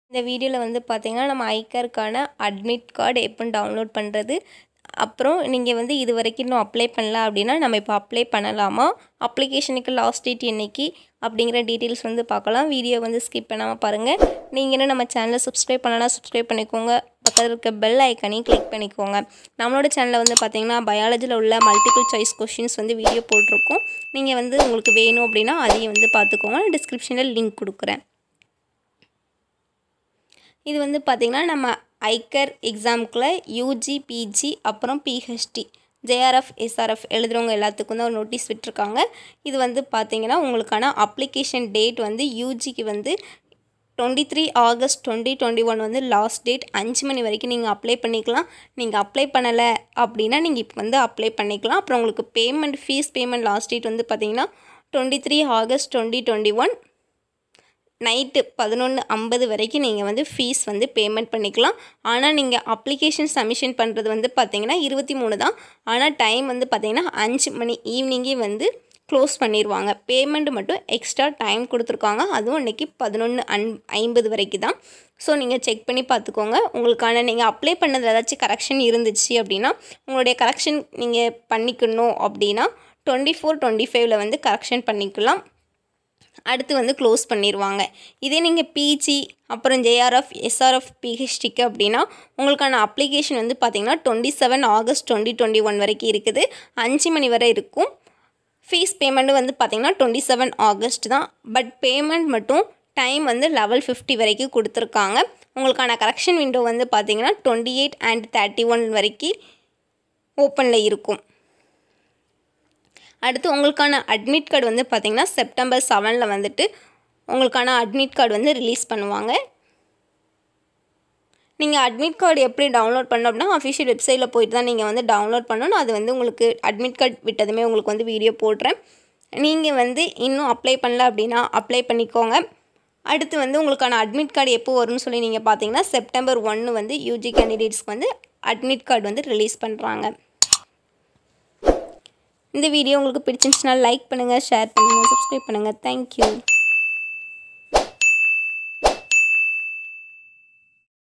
இந்த வீடியோவில் வந்து பார்த்தீங்கன்னா நம்ம ஐகார்க்கான அட்மிட் கார்டு எப்போ டவுன்லோட் பண்ணுறது அப்புறம் நீங்கள் வந்து இது வரைக்கும் இன்னும் அப்ளை பண்ணல அப்படின்னா நம்ம இப்போ அப்ளை பண்ணலாமா அப்ளிகேஷனுக்கு லாஸ்ட் டேட் என்னைக்கு அப்படிங்கிற டீட்டெயில்ஸ் வந்து பார்க்கலாம் வீடியோ வந்து ஸ்கிப் பண்ணாமல் பாருங்கள் நீங்கள் இன்னும் நம்ம சேனலை சப்ஸ்கிரைப் பண்ணலாம் சப்ஸ்கிரைப் பண்ணிக்கோங்க பக்கத்தில் இருக்க பெல் ஐக்கனையும் கிளிக் பண்ணிக்கோங்க நம்மளோட சேனலில் வந்து பார்த்தீங்கன்னா பயாலஜியில் உள்ள மல்டிபிள் சாய்ஸ் கொஷின்ஸ் வந்து வீடியோ போட்டிருக்கோம் நீங்கள் வந்து உங்களுக்கு வேணும் அப்படின்னா அதையும் வந்து பார்த்துக்கோங்க டிஸ்கிரிப்ஷனில் லிங்க் கொடுக்குறேன் இது வந்து பார்த்திங்கன்னா நம்ம ஐக்கர் எக்ஸாமுக்குள்ள யூஜி பிஜி அப்புறம் பிஹெச்டி ஜேஆர்எஃப் எஸ்ஆர்எஃப் எழுதுகிறவங்க எல்லாத்துக்கும் தான் ஒரு நோட்டீஸ் விட்டுருக்காங்க இது வந்து பார்த்திங்கன்னா உங்களுக்கான அப்ளிகேஷன் டேட் வந்து யூஜிக்கு வந்து twenty three August twenty twenty one வந்து லாஸ்ட் டேட் அஞ்சு மணி வரைக்கும் நீங்கள் அப்ளை பண்ணிக்கலாம் நீங்கள் அப்ளை பண்ணலை அப்படின்னா நீங்கள் இப்போ வந்து அப்ளை பண்ணிக்கலாம் அப்புறம் உங்களுக்கு payment fees payment last date வந்து பார்த்திங்கன்னா twenty three August twenty twenty one night பதினொன்று ஐம்பது வரைக்கும் நீங்கள் வந்து ஃபீஸ் வந்து பேமெண்ட் பண்ணிக்கலாம் ஆனால் நீங்கள் அப்ளிகேஷன் சப்மிஷன் பண்ணுறது வந்து பார்த்தீங்கன்னா இருபத்தி மூணு தான் ஆனால் டைம் வந்து பார்த்தீங்கன்னா அஞ்சு மணி ஈவினிங்கே வந்து க்ளோஸ் பண்ணிடுவாங்க பேமெண்ட் மட்டும் எக்ஸ்ட்ரா டைம் கொடுத்துருக்காங்க அதுவும் இன்றைக்கி பதினொன்று அன் ஐம்பது வரைக்கும் தான் ஸோ நீங்கள் செக் பண்ணி பார்த்துக்கோங்க உங்களுக்கான நீங்கள் அப்ளை பண்ணதில் ஏதாச்சும் கரெக்ஷன் இருந்துச்சு அப்படின்னா உங்களுடைய கரெக்ஷன் நீங்கள் பண்ணிக்கணும் அப்படின்னா டுவெண்ட்டி ஃபோர் டுவெண்ட்டி ஃபைவ்ல வந்து கரெக்ஷன் பண்ணிக்கலாம் அடுத்து வந்து க்ளோஸ் பண்ணிடுவாங்க இதே நீங்கள் பிஜி அப்புறம் ஜேஆர்எஃப் எஸ்ஆர்எஃப் பிஹெச்டிக்கு அப்படின்னா உங்களுக்கான அப்ளிகேஷன் வந்து பார்த்திங்கன்னா twenty seven August twenty twenty one வரைக்கும் இருக்குது அஞ்சு மணி வரை இருக்கும் ஃபீஸ் பேமெண்ட்டு வந்து பார்த்திங்கன்னா டுவெண்ட்டி செவன் ஆகஸ்ட் தான் பட் பேமெண்ட் மட்டும் டைம் வந்து லெவல் ஃபிஃப்டி வரைக்கும் கொடுத்துருக்காங்க உங்களுக்கான கரெக்ஷன் விண்டோ வந்து பார்த்திங்கன்னா twenty eight and thirty one வரைக்கும் ஓப்பனில் இருக்கும் அடுத்து உங்களுக்கான அட்மிட் கார்டு வந்து பார்த்திங்கன்னா செப்டம்பர் செவனில் வந்துட்டு உங்களுக்கான அட்மிட் கார்டு வந்து ரிலீஸ் பண்ணுவாங்க நீங்கள் அட்மிட் கார்டு எப்படி டவுன்லோட் பண்ணணும் அப்படின்னா அஃபிஷியல் வெப்சைட்டில் போயிட்டு தான் நீங்கள் வந்து டவுன்லோட் பண்ணணும் அது வந்து உங்களுக்கு அட்மிட் கார்டு விட்டதுமே உங்களுக்கு வந்து வீடியோ போடுறேன் நீங்கள் வந்து இன்னும் அப்ளை பண்ணல அப்படின்னா அப்ளை பண்ணிக்கோங்க அடுத்து வந்து உங்களுக்கான அட்மிட் கார்டு எப்போ வரும்னு சொல்லி நீங்கள் பார்த்தீங்கன்னா செப்டம்பர் ஒன்று வந்து யூஜி கேண்டிடேட்ஸ்க்கு வந்து அட்மிட் கார்டு வந்து ரிலீஸ் பண்ணுறாங்க இந்த வீடியோ உங்களுக்கு பிடிச்சிருந்துச்சுன்னா லைக் பண்ணுங்கள் ஷேர் பண்ணுங்கள் சப்ஸ்கிரைப் பண்ணுங்கள் தேங்க்யூ